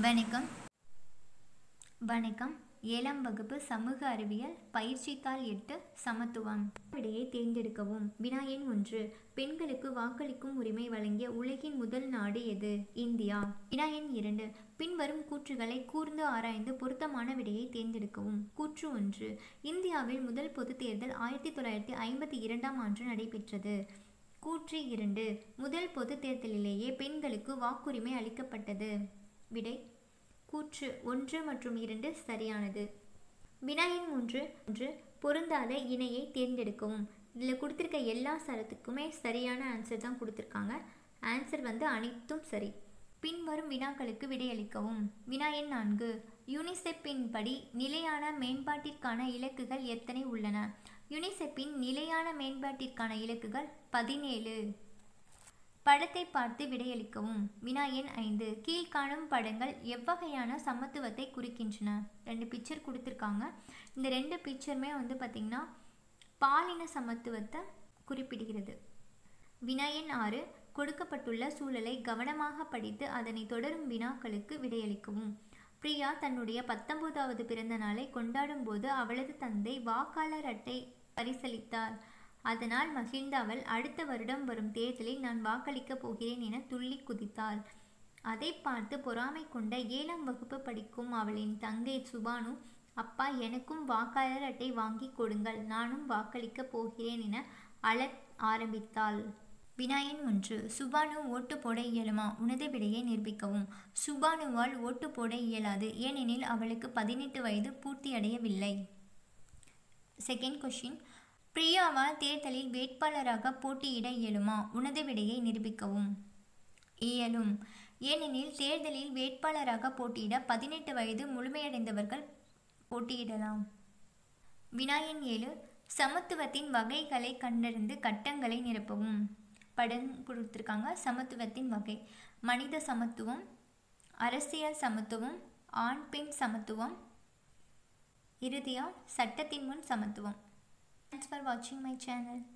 வணக்கம் வணக்கம் ஏழாம் வகுப்பு சமூக அறிவியல் பயிற்சித்தாள் எட்டு சமத்துவம் விடையை தேர்ந்தெடுக்கவும் வினா எண் ஒன்று பெண்களுக்கு வாக்களிக்கும் உரிமை வழங்கிய உலகின் முதல் நாடு எது இந்தியா வினா எண் இரண்டு பின்வரும் கூற்றுகளை கூர்ந்து ஆராய்ந்து பொருத்தமான விடையை தேர்ந்தெடுக்கவும் கூற்று ஒன்று இந்தியாவில் முதல் பொதுத் தேர்தல் ஆயிரத்தி தொள்ளாயிரத்தி ஐம்பத்தி இரண்டாம் ஆண்டு நடைபெற்றது கூற்று இரண்டு முதல் பொதுத் தேர்தலிலேயே பெண்களுக்கு வாக்குரிமை அளிக்கப்பட்டது விடை கூற்று ஒன்று மற்றும் இரண்டு சரியானது வினாயின் மூன்று ஒன்று பொருந்தாத இணையை தேர்ந்தெடுக்கவும் இதில் கொடுத்துருக்க எல்லா சரத்துக்குமே சரியான ஆன்சர் தான் கொடுத்துருக்காங்க ஆன்சர் வந்து அனைத்தும் சரி பின்வரும் வினாக்களுக்கு விடையளிக்கவும் வினா எண் நான்கு யூனிசெப்பின் படி நிலையான மேம்பாட்டிற்கான இலக்குகள் எத்தனை உள்ளன யுனிசெப்பின் நிலையான மேம்பாட்டிற்கான இலக்குகள் பதினேழு படத்தை பார்த்து விடையளிக்கவும் வினா எண் ஐந்து கீழ்காணும் படங்கள் எவ்வகையான சமத்துவத்தை குறிக்கின்றன ரெண்டு பிக்சர் கொடுத்துருக்காங்க இந்த ரெண்டு பிக்சருமே வந்து பார்த்திங்கன்னா பாலின சமத்துவத்தை குறிப்பிடுகிறது வினா எண் ஆறு கொடுக்கப்பட்டுள்ள சூழலை கவனமாக படித்து அதனை தொடரும் வினாக்களுக்கு விடையளிக்கவும் பிரியா தன்னுடைய பத்தொன்பதாவது பிறந்த நாளை கொண்டாடும் போது அவளது தந்தை வாக்காளர் அட்டை பரிசளித்தார் அதனால் மகிழ்ந்த அவள் அடுத்த வருடம் வரும் தேர்தலில் நான் வாக்களிக்கப் போகிறேன் என துள்ளி குதித்தாள் அதை பார்த்து பொறாமை கொண்ட ஏழாம் வகுப்பு படிக்கும் அவளின் தங்கை சுபானு அப்பா எனக்கும் வாக்காளர் அட்டை வாங்கி கொடுங்கள் நானும் வாக்களிக்கப் போகிறேன் என அழ ஆரம்பித்தாள் வினாயன் ஒன்று சுபானு ஓட்டு போட இயலுமா உனது விடையை நிரூபிக்கவும் சுபானுவால் ஓட்டு போட இயலாது ஏனெனில் அவளுக்கு பதினெட்டு வயது பூர்த்தியடையவில்லை செகண்ட் கொஷின் பிரியாவால் தேர்தலில் வேட்பாளராக போட்டியிட இயலுமா உனது விடையை நிரூபிக்கவும் இயலும் ஏனெனில் தேர்தலில் வேட்பாளராக போட்டியிட பதினெட்டு வயது முழுமையடைந்தவர்கள் போட்டியிடலாம் வினாயன் ஏழு சமத்துவத்தின் வகைகளை கண்டறிந்து கட்டங்களை நிரப்பவும் படம் கொடுத்துருக்காங்க சமத்துவத்தின் வகை மனித சமத்துவம் அரசியல் சமத்துவம் ஆண் பெண் சமத்துவம் இறுதியாக சட்டத்தின் முன் சமத்துவம் தேங்க்ஸ் ஃபார் வாட்சிங் மை சேனல்